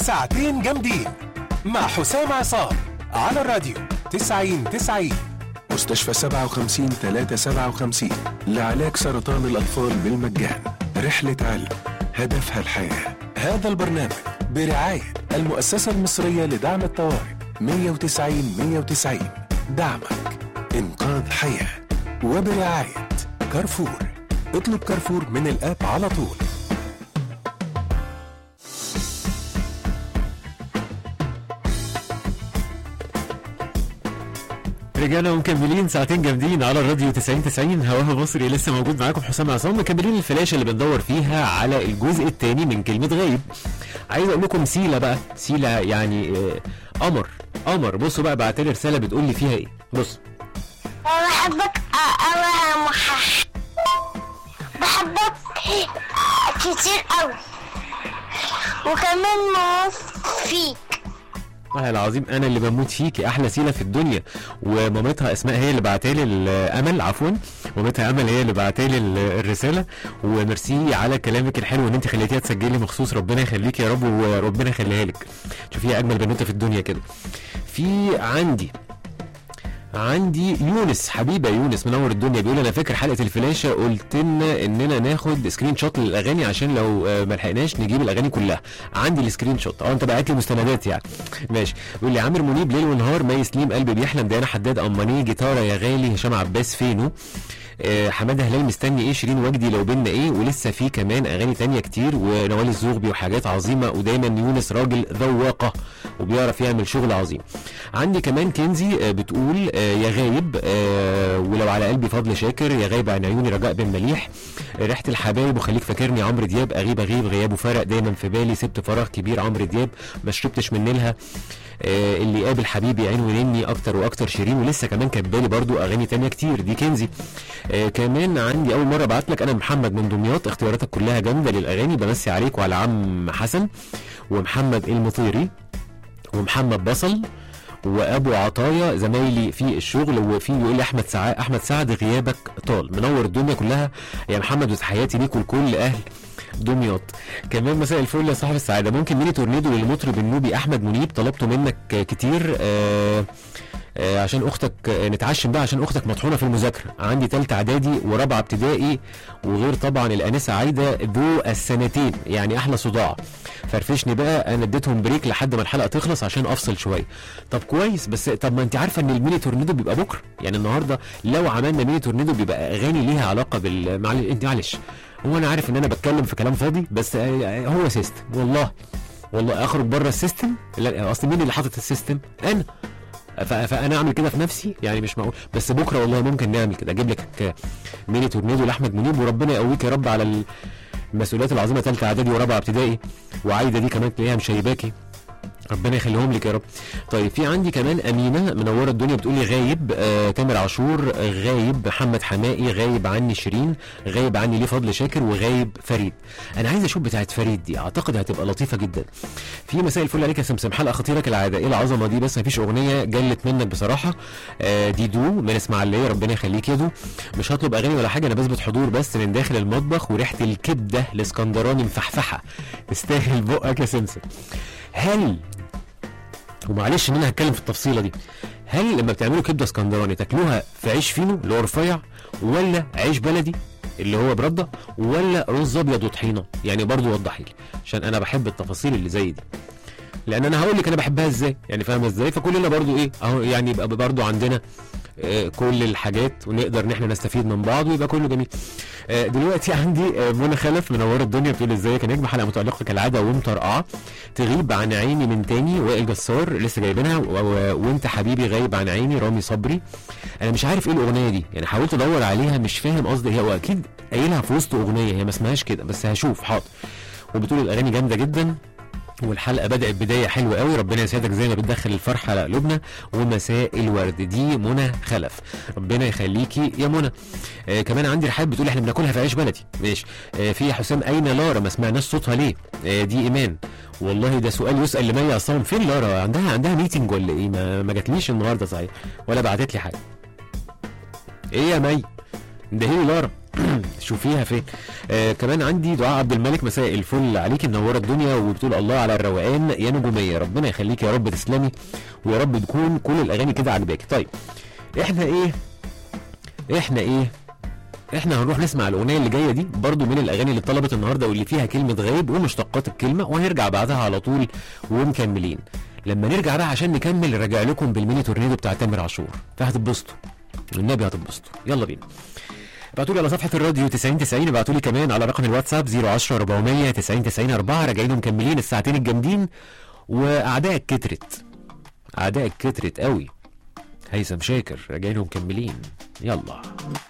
ساعتين جامدين مع حسام عصام على الراديو 90 90 مستشفى 57 357 لعلاج سرطان الأطفال بالمجان رحلة علم هدفها الحياة هذا البرنامج برعاية المؤسسة المصرية لدعم الطوارئ 190 190 دعمك إنقاذ حياة وبرعاية كارفور اطلب كارفور من الآب على طول رجعنا ومكملين ساعتين جامدين على الراديو 90 90 هواها مصري لسه موجود معاكم حسام عصام مكملين الفلاشه اللي بندور فيها على الجزء الثاني من كلمه غايب عايز اقول لكم سيلا بقى سيلا يعني آه، قمر قمر بصوا بقى بعت لي رساله بتقول لي فيها ايه بص أنا بحبك أوي يا محمد بحبك كتير أوي وكمان موت فيك والله العظيم انا اللي بموت فيكي احلى سيله في الدنيا ومامتها اسماء هي اللي بعتالي الامل عفوا مامتها امل هي اللي بعتالي ال- الرساله وميرسي على كلامك الحلو ان انت خليتيها تسجلي مخصوص ربنا يخليك يا رب وربنا يخليها لك شوفيها اجمل بنوته في الدنيا كده في عندي عندي يونس حبيبه يونس منور الدنيا بيقول انا فاكر حلقه الفلاشه قلت لنا اننا ناخد سكرين شوت للاغاني عشان لو آه، ما لحقناش نجيب الاغاني كلها عندي السكرين شوت اه انت بعت لي مستندات يعني ماشي بيقول لي عامر منيب ليل ونهار مي سليم قلبي بيحلم ديانا حداد اماني جيتاره يا غالي هشام عباس فينو آه، حماده هلال مستني ايه شيرين وجدي لو بينا ايه ولسه في كمان اغاني تانية كتير ونوال الزغبي وحاجات عظيمه ودايما يونس راجل ذواقه وبيعرف يعمل شغل عظيم عندي كمان كنزي آه، بتقول آه، يا غايب آه، ولو على قلبي فضل شاكر يا غايب عن عيوني رجاء بن مليح آه، ريحه الحبايب وخليك فاكرني عمرو دياب اغيب اغيب غيابه فرق دايما في بالي سبت فراغ كبير عمرو دياب ما شربتش من نيلها آه، اللي قابل حبيبي عين ونني اكتر واكتر شيرين ولسه كمان كاتبالي برضو اغاني تانية كتير دي كنزي آه، كمان عندي اول مره ابعت لك انا محمد من دمياط اختياراتك كلها جامده للاغاني بمسي عليك وعلى عم حسن ومحمد المطيري ومحمد بصل وابو عطايا زمايلي في الشغل وفي بيقول لي احمد سعاد احمد سعد غيابك طال منور الدنيا كلها يا محمد وتحياتي ليك ولكل اهل دمياط كمان مساء الفل يا صاحب السعاده ممكن ميني تورنيدو للمطرب النوبي احمد منيب طلبته منك آه، كتير آه آه، عشان اختك آه، نتعشم بقى عشان اختك مطحونه في المذاكره عندي ثالثه اعدادي ورابعه ابتدائي وغير طبعا الانسه عايده ذو السنتين يعني احلى صداع فرفشني بقى انا اديتهم بريك لحد ما الحلقه تخلص عشان افصل شويه طب كويس بس طب ما انت عارفه ان الميني تورنيدو بيبقى بكره يعني النهارده لو عملنا ميني تورنيدو بيبقى اغاني ليها علاقه بال معلش انت معلش هو انا عارف ان انا بتكلم في كلام فاضي بس آه، هو سيستم والله والله اخرج بره السيستم لا اصل مين اللي حاطط السيستم انا ف- فانا اعمل كده في نفسي يعني مش معقول بس بكره والله ممكن نعمل كده اجيب لك ميني تورنيدو لاحمد منيب وربنا يقويك يا رب على المسؤوليات العظيمه ثالثه اعدادي ورابعه ابتدائي وعايده دي كمان تلاقيها مشيباكي ربنا يخليهم لك يا رب طيب في عندي كمان امينه منوره الدنيا بتقولي غايب آه تامر عاشور آه غايب محمد حمائي غايب عني شيرين غايب عني ليه فضل شاكر وغايب فريد انا عايز اشوف بتاعت فريد دي اعتقد هتبقى لطيفه جدا في مساء الفل عليك يا سمسم حلقه خطيره كالعاده ايه العظمه دي بس مفيش اغنيه جلت منك بصراحه آه دي دو من اسماعيليه ربنا يخليك يا دو مش هطلب اغاني ولا حاجه انا بثبت حضور بس من داخل المطبخ وريحه الكبده الاسكندراني مفحفحه تستاهل بقك يا سمسم هل ومعلش ان انا هتكلم في التفصيله دي هل لما بتعملوا كبده اسكندراني تاكلوها في عيش فينو اللي هو رفيع ولا عيش بلدي اللي هو برده ولا رز ابيض وطحينه يعني برضو وضحي لي عشان انا بحب التفاصيل اللي زي دي لان انا هقول لك انا بحبها ازاي يعني فاهم ازاي فكلنا برضو ايه اهو يعني يبقى برضو عندنا آه، كل الحاجات ونقدر ان احنا نستفيد من بعض ويبقى كله جميل آه، دلوقتي عندي آه، منى خلف منوره الدنيا بتقول ازيك يا نجم حلقه متالقه كالعاده ومطرقعه تغيب عن عيني من تاني وائل جسار لسه جايبينها و- و- وانت حبيبي غايب عن عيني رامي صبري انا مش عارف ايه الاغنيه دي يعني حاولت ادور عليها مش فاهم قصدي هي واكيد قايلها في وسط اغنيه هي ما اسمهاش كده بس هشوف حاضر وبتقول الاغاني جامده جدا والحلقه بدات بدايه حلوه قوي ربنا يسعدك زي ما بتدخل الفرحه على قلوبنا ومساء الورد دي منى خلف ربنا يخليكي يا منى آه كمان عندي رحاب بتقول احنا بناكلها في عيش بلدي ماشي آه في حسام اين لارا ما سمعناش صوتها ليه آه دي ايمان والله ده سؤال يسال لمي عصام فين لارا عندها عندها ميتنج ولا ايه ما, ما جاتليش النهارده صحيح ولا بعتت لي حاجه ايه يا مي ده هي لارا شوفيها فين آه كمان عندي دعاء عبد الملك مساء الفل عليك منوره الدنيا وبتقول الله على الروقان يا نجوميه ربنا يخليك يا رب تسلمي ويا رب تكون كل الاغاني كده عجباك طيب احنا ايه احنا ايه احنا هنروح نسمع الاغنيه اللي جايه دي برضو من الاغاني اللي اتطلبت النهارده واللي فيها كلمه غيب ومشتقات الكلمه وهنرجع بعدها على طول ومكملين لما نرجع بقى عشان نكمل راجع لكم بالميني تورنيدو بتاع تامر عاشور فهتتبسطوا والنبي هتتبسطوا يلا بينا ابعتوا لي على صفحه الراديو 90 90 ابعتوا لي كمان على رقم الواتساب 010 400 90 90 4 راجعين ومكملين الساعتين الجامدين واعدائك كترت اعدائك كترت قوي هيثم شاكر راجعين ومكملين يلا